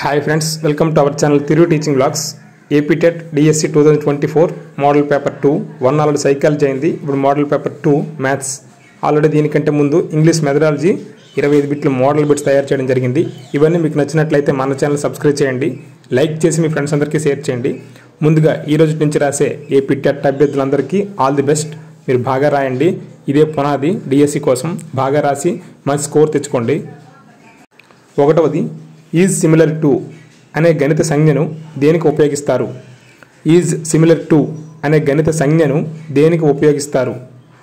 hi friends welcome to our channel తిరుగు teaching blogs AP TET DSC two thousand twenty four model paper two one already psychology అయింది ఇప్పుడు model paper two maths already దీనికంటే ముందు English methodology ఇరవై ఐదు బిట్లు model bits తయారు చేయడం జరిగింది ఇవన్నీ మీకు నచ్చినట్లయితే మన ఛానల్ సబ్స్క్రైబ్ చేయండి లైక్ చేసి మీ ఫ్రెండ్స్ అందరికీ షేర్ చేయండి ముందుగా ఈ రోజు నుంచి రాసే ఏపీ టెట్ అభ్యర్థులందరికీ ఆల్ ది బెస్ట్ మీరు బాగా రాయండి ఇదే పునాది డిఎస్సి కోసం బాగా రాసి మంచి స్కోర్ తెచ్చుకోండి ఒకటవది ఈజ్ సిమిలర్ టు అనే గణిత సంజ్ఞను దేనికి ఉపయోగిస్తారు ఈజ్ సిమిలర్ టు అనే గణిత సంజ్ఞను దేనికి ఉపయోగిస్తారు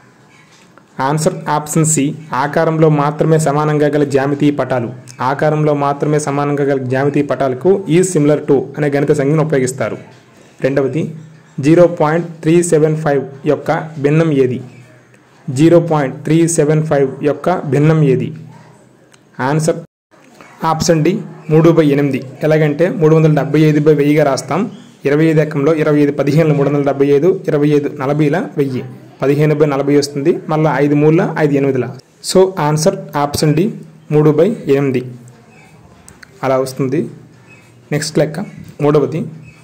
ఆన్సర్ ఆప్షన్ సి ఆకారంలో మాత్రమే సమానంగా గల జ్యామితీయ పటాలు ఆకారంలో మాత్రమే సమానంగా గల జ్యామితీయ పటాలకు ఈజ్ సిమిలర్ టు అనే గణిత సంజ్ఞను ఉపయోగిస్తారు రెండవది zero point three seven five యొక్క భిన్నం ఏది zero point three seven five యొక్క భిన్నం ఏది ఆన్సర్ ఆప్షన్ డి మూడు బై ఎనిమిది ఎలాగంటే మూడు వందల డెబ్బై ఐదు బై వెయ్యిగా రాస్తాం ఇరవై ఐదు ఎకంలో ఇరవై ఐదు పదిహేను మూడు వందల డెబ్బై ఐదు ఇరవై ఐదు నలభైల వెయ్యి పదిహేను బై నలభై వస్తుంది మళ్ళీ ఐదు మూడుల ఐదు ఎనిమిదిల సో ఆన్సర్ ఆప్షన్ డి మూడు బై ఎనిమిది అలా వస్తుంది నెక్స్ట్ లెక్క మూడవది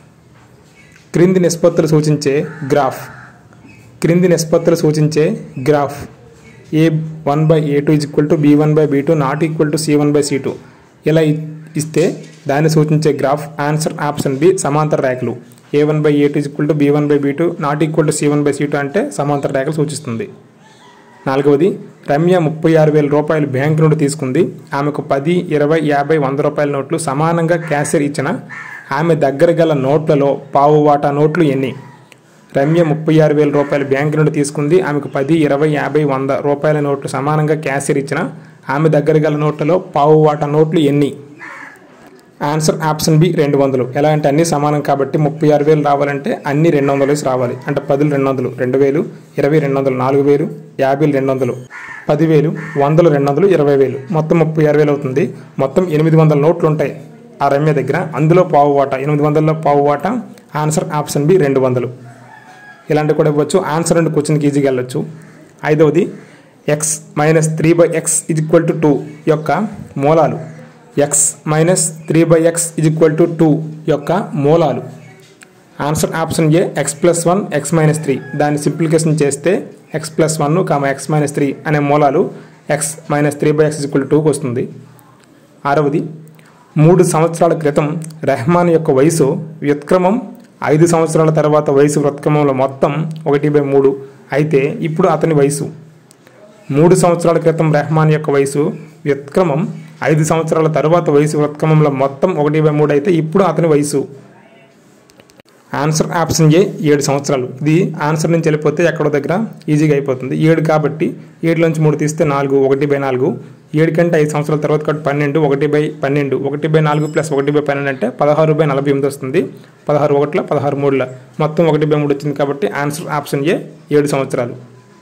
క్రింది నిష్పత్తులు సూచించే గ్రాఫ్ క్రింది నిష్పత్తులు సూచించే graph A one by A two is equal to B one by B two not equal to C one by C two ఇలా ఇ- ఇస్తే దాన్ని సూచించే గ్రాఫ్ ఆన్సర్ ఆప్షన్ బి సమాంతర రేఖలు A one by A two is equal to B one by B two not equal to C one by C two అంటే సమాంతర రేఖలు సూచిస్తుంది నాలుగవది రమ్య ముప్పై ఆరు వేల రూపాయలు బ్యాంకు నుండి తీసుకుంది ఆమెకు పది ఇరవై యాభై వంద రూపాయల నోట్లు సమానంగా క్యాషియర్ ఇచ్చిన ఆమె దగ్గర గల నోట్లలో పావు వాటా నోట్లు ఎన్ని రమ్య ముప్పై ఆరు వేల రూపాయలు బ్యాంకు నుండి తీసుకుంది ఆమెకు పది ఇరవై యాభై వంద రూపాయల నోట్లు సమానంగా క్యాషియర్ ఇచ్చిన ఆమె దగ్గర గల నోట్లలో పావు వాటా నోట్లు ఎన్ని ఆన్సర్ ఆప్షన్ బి రెండు వందలు ఎలా అంటే అన్ని సమానం కాబట్టి ముప్పై ఆరు వేలు రావాలంటే అన్ని రెండు వందలు వేసి రావాలి అంటే పదులు రెండు వందలు రెండు వేలు ఇరవై రెండు వందలు నాలుగు వేలు యాభై రెండు వందలు పదివేలు వందలు రెండు వందలు ఇరవై వేలు మొత్తం ముప్పై ఆరు వేలు అవుతుంది మొత్తం ఎనిమిది వందల నోట్లు ఉంటాయి ఆ రమ్య దగ్గర అందులో పావు వాట ఎనిమిది వందల్లో పావు వాట ఆన్సర్ ఆప్షన్ బి రెండు వందలు ఇలాంటివి కూడా ఇవ్వచ్చు ఆన్సర్ అండ్ క్వశ్చన్కి ఈజీగా వెళ్ళొచ్చు ఐదవది X minus three by X is equal to two యొక్క మూలాలు X minus three by X is equal to two యొక్క మూలాలు answer option A X plus one X minus three దాన్ని సింప్లికేషన్ చేస్తే X plus one comma X minus three అనే మూలాలు X minus three by X is equal టూకి వస్తుంది ఆరవది మూడు సంవత్సరాల క్రితం రెహమాన్ యొక్క వయసు వ్యుత్క్రమం ఐదు సంవత్సరాల తర్వాత వయసు వ్యుత్క్రమంలో మొత్తం ఒకటి బై మూడు అయితే ఇప్పుడు అతని వయసు మూడు సంవత్సరాల క్రితం రెహమాన్ యొక్క వయసు వ్యుత్క్రమం ఐదు సంవత్సరాల తర్వాత వయసు వ్యుత్క్రమంలో మొత్తం ఒకటి బై మూడు అయితే ఇప్పుడు అతని వయసు ఆన్సర్ ఆప్షన్ ఏ ఏడు సంవత్సరాలు ఇది ఆన్సర్ నుంచి వెళ్ళిపోతే ఎక్కడో దగ్గర ఈజీగా అయిపోతుంది ఏడు కాబట్టి ఏడులోంచి మూడు తీస్తే నాలుగు ఒకటి బై నాలుగు ఏడు కంటే ఐదు సంవత్సరాల తర్వాత కాబట్టి పన్నెండు ఒకటి బై పన్నెండు ఒకటి బై నాలుగు ప్లస్ ఒకటి బై పన్నెండు అంటే పదహారు బై నలభై ఎనిమిది వస్తుంది పదహారు ఒకట్ల పదహారు మూడుల మొత్తం ఒకటి బై మూడు వచ్చింది కాబట్టి ఆన్సర్ ఆప్షన్ ఏ ఏడు సంవత్సరాలు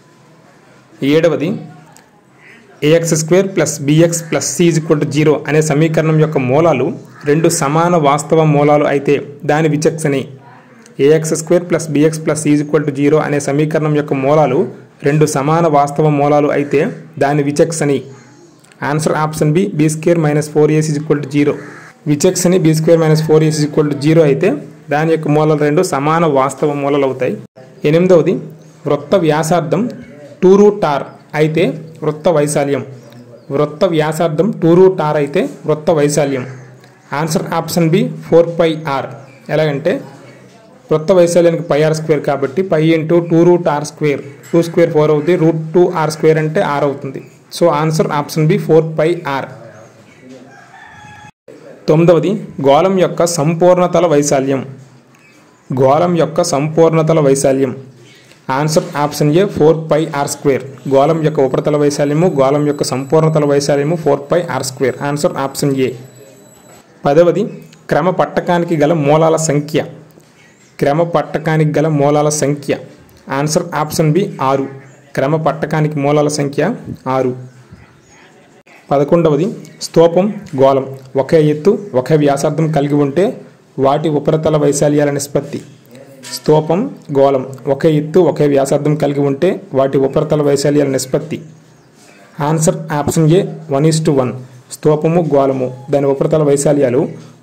ఏడవది AX square plus BX plus C equal to zero అనే సమీకరణం యొక్క మూలాలు రెండు సమాన వాస్తవ మూలాలు అయితే దాని విచక్షణి AX square plus BX plus C equal to zero అనే సమీకరణం యొక్క మూలాలు రెండు సమాన వాస్తవ మూలాలు అయితే దాని విచక్షణి answer option B B square minus four AC equal to zero విచక్షణి B square minus four AC equal to zero అయితే దాని యొక్క మూలాలు రెండు సమాన వాస్తవ మూలాలు అవుతాయి ఎనిమిదవది వృత్త వ్యాసార్థం టూ రూట్ ఆర్ అయితే వృత్త వైశాల్యం వృత్త వ్యాసార్థం టూ రూట్ ఆర్ అయితే వృత్త వైశాల్యం answer option B four pi R ఎలాగంటే వృత్త వైశాల్యానికి పై ఆర్ స్క్వేర్ కాబట్టి pi into two root R square two square four అవుతుంది రూట్ టూ ఆర్ స్క్వేర్ అంటే ఆర్ అవుతుంది so answer option B four pi R తొమ్మిదవది గోళం యొక్క సంపూర్ణతల వైశాల్యం గోళం యొక్క సంపూర్ణతల వైశాల్యం answer option A four pi R square గోళం యొక్క ఉపరితల వైశాల్యము గోళం యొక్క సంపూర్ణతల వైశాల్యము four pi R square answer option A పదవది క్రమ పట్టకానికి గల మూలాల సంఖ్య క్రమ పట్టకానికి గల మూలాల సంఖ్య ఆన్సర్ ఆప్షన్ బి ఆరు క్రమ పట్టకానికి మూలాల సంఖ్య ఆరు పదకొండవది స్తూపం గోళం ఒకే ఎత్తు ఒకే వ్యాసార్థం కలిగి ఉంటే వాటి ఉపరితల వైశాల్యాల నిష్పత్తి స్తూపం గోళం ఒకే ఎత్తు ఒకే వ్యాసార్థం కలిగి ఉంటే వాటి ఉపరితల వైశాల్యాల నిష్పత్తి answer option A one is to one స్తూపము గోళము దాని ఉపరితల వైశాల్యాలు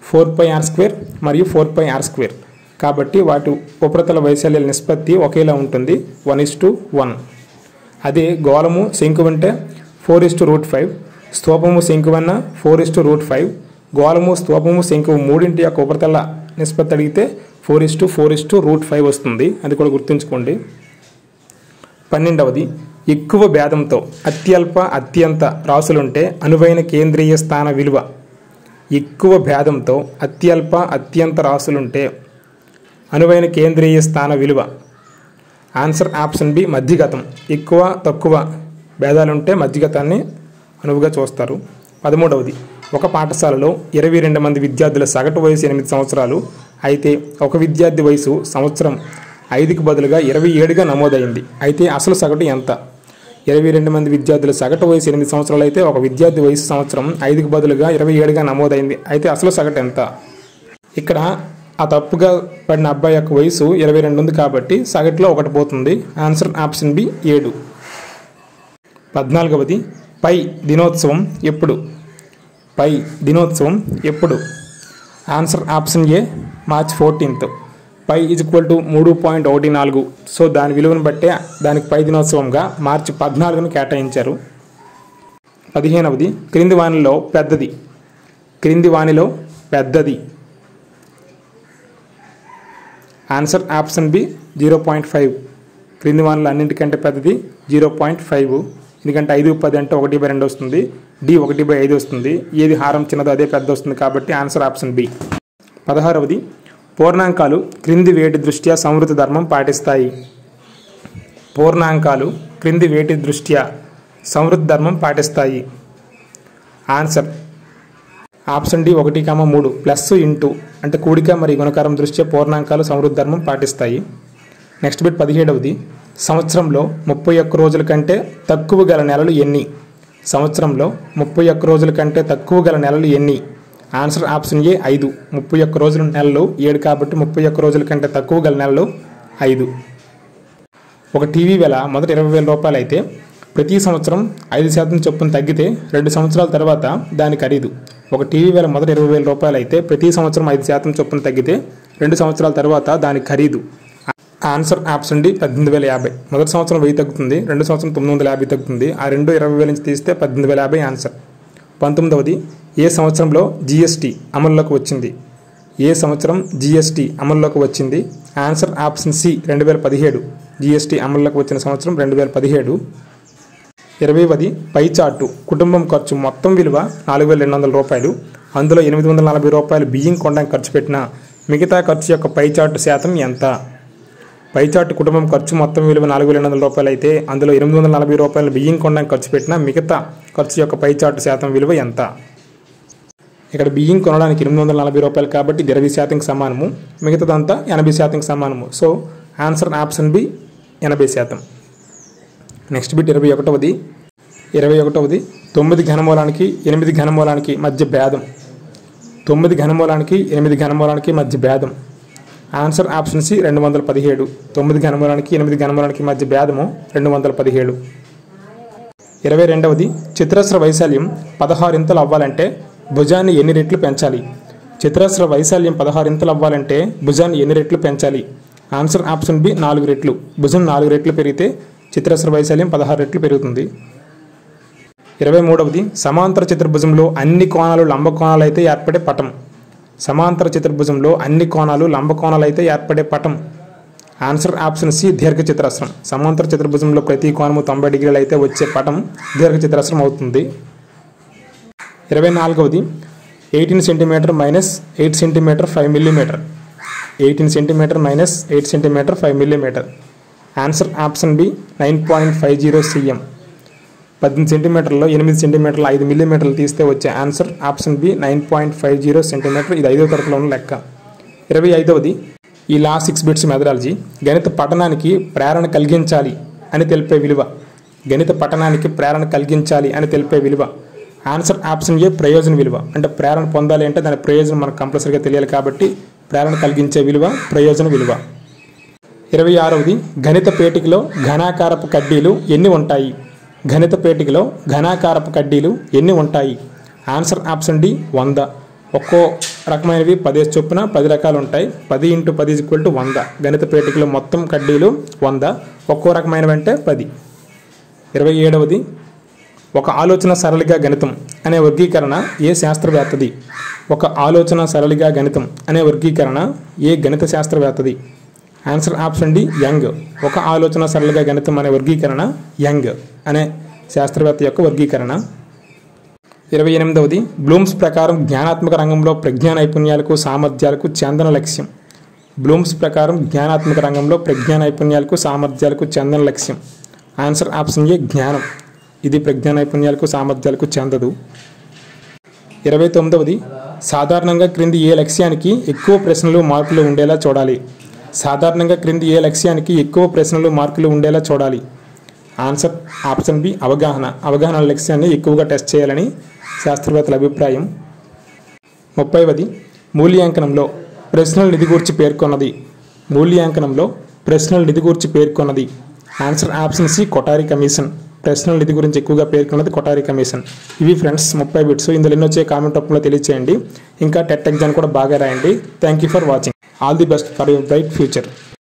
ఫోర్ పై ఆర్ స్క్వేర్ మరియు ఫోర్ పై ఆర్ స్క్వేర్ కాబట్టి వాటి ఉపరితల వైశాల్యాల నిష్పత్తి ఒకేలా ఉంటుంది వన్ ఇస్ టు వన్ అదే గోళము శంకు అంటే four is to root five స్తూపము శంకు అన్న four is to root five గోళము స్తూపము శంకు మూడింటి యొక్క ఉపరితల నిష్పత్తి అడిగితే four is to four is to root five వస్తుంది అది కూడా గుర్తుంచుకోండి పన్నెండవది ఎక్కువ భేదంతో అత్యల్ప అత్యంత రాసులుంటే అనువైన కేంద్రీయ స్థాన విలువ ఎక్కువ భేదంతో అత్యల్ప అత్యంత రాసులుంటే అనువైన కేంద్రీయ స్థాన విలువ ఆన్సర్ ఆప్షన్ బి మధ్యగతం ఎక్కువ తక్కువ భేదాలుంటే మధ్యగతాన్ని అనువుగా చూస్తారు పదమూడవది ఒక పాఠశాలలో ఇరవై రెండు మంది విద్యార్థుల సగటు వయసు ఎనిమిది సంవత్సరాలు అయితే ఒక విద్యార్థి వయసు సంవత్సరం ఐదుకి బదులుగా ఇరవై ఏడుగా నమోదైంది అయితే అసలు సగటు ఎంత ఇరవై రెండు మంది విద్యార్థుల సగటు వయసు ఎనిమిది సంవత్సరాలు అయితే ఒక విద్యార్థి వయసు సంవత్సరం ఐదుకి బదులుగా ఇరవై ఏడుగా నమోదైంది అయితే అసలు సగటు ఎంత ఇక్కడ ఆ తప్పుగా పడిన అబ్బాయి యొక్క వయసు ఇరవై రెండు ఉంది కాబట్టి సగటులో ఒకటి పోతుంది ఆన్సర్ ఆప్షన్ బి ఏడు పద్నాలుగవది పై దినోత్సవం ఎప్పుడు పై దినోత్సవం ఎప్పుడు answer option A March fourteenth pi is equal to మూడు పాయింట్ ఒకటి నాలుగు సో దాని విలువను బట్టే దానికి పై దినోత్సవంగా మార్చి పద్నాలుగును కేటాయించారు పదిహేనవది క్రింది వానిలో పెద్దది క్రింది వానిలో పెద్దది answer option B zero point five క్రింది వానలు అన్నింటికంటే పెద్దది జీరో పాయింట్ ఫైవ్ ఎందుకంటే ఐదు పది అంటే ఒకటి బై రెండు వస్తుంది డి ఒకటి బై ఐదు వస్తుంది ఏది హారం చిన్నదో అదే పెద్ద వస్తుంది కాబట్టి ఆన్సర్ ఆప్షన్ బి పదహారవది పూర్ణాంకాలు క్రింది వేటి దృష్ట్యా సంవృత ధర్మం పాటిస్తాయి పూర్ణాంకాలు క్రింది వేటి దృష్ట్యా సంవృద్ధ ధర్మం పాటిస్తాయి ఆన్సర్ ఆప్షన్ డి ఒకటి కామ మూడు ప్లస్ ఇంటూ అంటే కూడిక మరియు గుణకారం దృష్ట్యా పూర్ణాంకాలు సమృద్ధ ధర్మం పాటిస్తాయి నెక్స్ట్ బిట్ పదిహేడవది సంవత్సరంలో ముప్పై ఒక్క రోజుల కంటే తక్కువ గల నెలలు ఎన్ని సంవత్సరంలో ముప్పై ఒక్క రోజుల కంటే తక్కువ గల నెలలు ఎన్ని ఆన్సర్ ఆప్షన్ ఏ ఐదు ముప్పై ఒక్క రోజుల నెలలు ఏడు కాబట్టి ముప్పై ఒక్క రోజుల కంటే తక్కువ గల నెలలు ఐదు ఒక టీవీ వెల మొదట ఇరవై వేల రూపాయలు అయితే ప్రతి సంవత్సరం ఐదు శాతం చొప్పున తగ్గితే రెండు సంవత్సరాల తర్వాత దాని ఖరీదు ఒక టీవీ వేల మొదట ఇరవై వేల రూపాయలు అయితే ప్రతి సంవత్సరం ఐదు శాతం చొప్పున తగ్గితే రెండు సంవత్సరాల తర్వాత దాని ఖరీదు ఆన్సర్ ఆప్షన్ డి పద్దెనిమిది వేల యాభై మొదటి సంవత్సరం వెయ్యి తగ్గుతుంది రెండు సంవత్సరం తొమ్మిది వందల యాభై తగ్గుతుంది ఆ రెండు ఇరవై వేల నుంచి తీస్తే పద్దెనిమిది వేల యాభై ఆన్సర్ పంతొమ్మిదవది ఏ సంవత్సరంలో జిఎస్టీ అమల్లోకి వచ్చింది ఏ సంవత్సరం జిఎస్టీ అమల్లోకి వచ్చింది ఆన్సర్ ఆప్షన్ సి రెండు వేల పదిహేడు జిఎస్టీ అమల్లోకి వచ్చిన సంవత్సరం రెండు వేల పదిహేడు ఇరవైవది పై చార్టు కుటుంబం ఖర్చు మొత్తం విలువ నాలుగు వేల రెండు వందల రూపాయలు అందులో ఎనిమిది వందల నలభై రూపాయలు బియ్యం కొనడానికి ఖర్చు పెట్టిన మిగతా ఖర్చు యొక్క పై చార్టు శాతం ఎంత పై చార్టు కుటుంబం ఖర్చు మొత్తం విలువ నాలుగు వేల రెండు వందల రూపాయలు అయితే అందులో ఎనిమిది వందల నలభై రూపాయలు బియ్యం కొనడానికి ఖర్చు పెట్టిన మిగతా ఖర్చు యొక్క పై చార్టు శాతం విలువ ఎంత ఇక్కడ బియ్యం కొనడానికి ఎనిమిది వందల నలభై రూపాయలు కాబట్టి ఇది ఇరవై శాతంకి సమానము మిగతాదంతా ఎనభై శాతంకి సమానము సో ఆన్సర్ ఆప్షన్ బి ఎనభై శాతం నెక్స్ట్ బిట్ ఇరవై ఒకటవది ఇరవై ఒకటవది తొమ్మిది ఘనమూలానికి ఎనిమిది ఘనమూలానికి మధ్య భేదం తొమ్మిది ఘనమూలానికి ఎనిమిది ఘనమూలానికి మధ్య భేదం ఆన్సర్ ఆప్షన్ సి రెండు వందల పదిహేడు తొమ్మిది ఘనమూలానికి ఎనిమిది ఘనమూలానికి మధ్య భేదము రెండు వందల పదిహేడు ఇరవై రెండవది చిత్రస్ర వైశాల్యం పదహారింతలు అవ్వాలంటే భుజాన్ని ఎన్ని రెట్లు పెంచాలి చిత్రస్ర వైశాల్యం పదహారింతలు అవ్వాలంటే భుజాన్ని ఎన్ని రెట్లు పెంచాలి ఆన్సర్ ఆప్షన్ బి నాలుగు రెట్లు భుజం నాలుగు రెట్లు పెరిగితే చిత్రస్ర వైశాల్యం పదహారు రెట్లు పెరుగుతుంది ఇరవై మూడవది సమాంతర చతుర్భుజంలో అన్ని కోణాలు లంబ కోణాలు అయితే ఏర్పడే పటం సమాంతర చతుర్భుజంలో అన్ని కోణాలు లంబ కోణాలు అయితే ఏర్పడే పటం ఆన్సర్ ఆప్షన్ సి దీర్ఘ చతురస్రం సమాంతర చతుర్భుజంలో ప్రతి కోణము తొంభై డిగ్రీలు అయితే వచ్చే పటం దీర్ఘ చతురస్రం అవుతుంది ఇరవై నాలుగవది eighteen centimetre minus eight centimetre five millimetre eighteen centimetre minus eight centimetre five millimetre answer option B nine point five zero CM పద్దెనిమిది సెంటీమీటర్లో ఎనిమిది సెంటీమీటర్లు ఐదు మిల్లీమీటర్లు తీస్తే వచ్చే answer option B nine point five zero centimetre ఇది ఐదో తరగతిలో ఉన్న లెక్క ఇరవై ఐదవది ఈ లా సిక్స్ బిట్స్ మెథడాలజీ గణిత పఠనానికి ప్రేరణ కలిగించాలి అని తెలిపే విలువ గణిత పఠనానికి ప్రేరణ కలిగించాలి అని తెలిపే విలువ ఆన్సర్ ఆప్షన్ ఏ ప్రయోజన విలువ అంటే ప్రేరణ పొందాలి అంటే దాని ప్రయోజనం మనకు కంపల్సరీగా తెలియాలి కాబట్టి ప్రేరణ కలిగించే విలువ ప్రయోజన విలువ ఇరవై ఆరవది గణిత పేటికలో ఘనాకారపు కడ్డీలు ఎన్ని ఉంటాయి గణిత పేటికలో ఘనాకారపు కడ్డీలు ఎన్ని ఉంటాయి ఆన్సర్ ఆప్షన్ డి వంద ఒక్కో రకమైనవి పదేసి చొప్పున పది రకాలు ఉంటాయి పది ఇంటూ పది ఈక్వల్ టు వంద గణిత పేటికలో మొత్తం కడ్డీలు వంద ఒక్కో రకమైనవి అంటే పది ఇరవై ఏడవది ఒక ఆలోచన సరళిగా గణితం అనే వర్గీకరణ ఏ శాస్త్రవేత్తది ఒక ఆలోచన సరళిగా గణితం అనే వర్గీకరణ ఏ గణిత శాస్త్రవేత్తది ఆన్సర్ ఆప్షన్ డి యంగ్ ఒక ఆలోచన సరళిగా గణితం అనే వర్గీకరణ యంగ్ అనే శాస్త్రవేత్త యొక్క వర్గీకరణ ఇరవై ఎనిమిదవది బ్లూమ్స్ ప్రకారం జ్ఞానాత్మక రంగంలో ప్రజ్ఞా నైపుణ్యాలకు సామర్థ్యాలకు చెందన లక్ష్యం బ్లూమ్స్ ప్రకారం జ్ఞానాత్మక రంగంలో ప్రజ్ఞా నైపుణ్యాలకు సామర్థ్యాలకు చెందన లక్ష్యం ఆన్సర్ ఆప్షన్ ఏ జ్ఞానం ఇది ప్రజ్ఞా నైపుణ్యాలకు సామర్థ్యాలకు చెందదు ఇరవై తొమ్మిదవది సాధారణంగా క్రింది ఏ లక్ష్యానికి ఎక్కువ ప్రశ్నలు మార్కులు ఉండేలా చూడాలి సాధారణంగా క్రింది ఏ లక్ష్యానికి ఎక్కువ ప్రశ్నలు మార్కులు ఉండేలా చూడాలి ఆన్సర్ ఆప్షన్ బి అవగాహన అవగాహన లక్ష్యాన్ని ఎక్కువగా టెస్ట్ చేయాలని శాస్త్రవేత్తల అభిప్రాయం ముప్పైవది మూల్యాంకనంలో ప్రశ్నల నిధి గూర్చి పేర్కొన్నది మూల్యాంకనంలో ప్రశ్నల నిధి గూర్చి పేర్కొన్నది answer option C Kothari commission ప్రశ్నల నిధి గురించి ఎక్కువగా పేర్కొన్నది కొటారి కమిషన్ ఇవి ఫ్రెండ్స్ ముప్పై బిట్స్ ఇందులో ఎన్ని వచ్చే కామెంట్ రూపంలో తెలియచేయండి ఇంకా టెట్ ఎగ్జామ్ కూడా బాగా రాయండి thank you for watching all the best for your bright future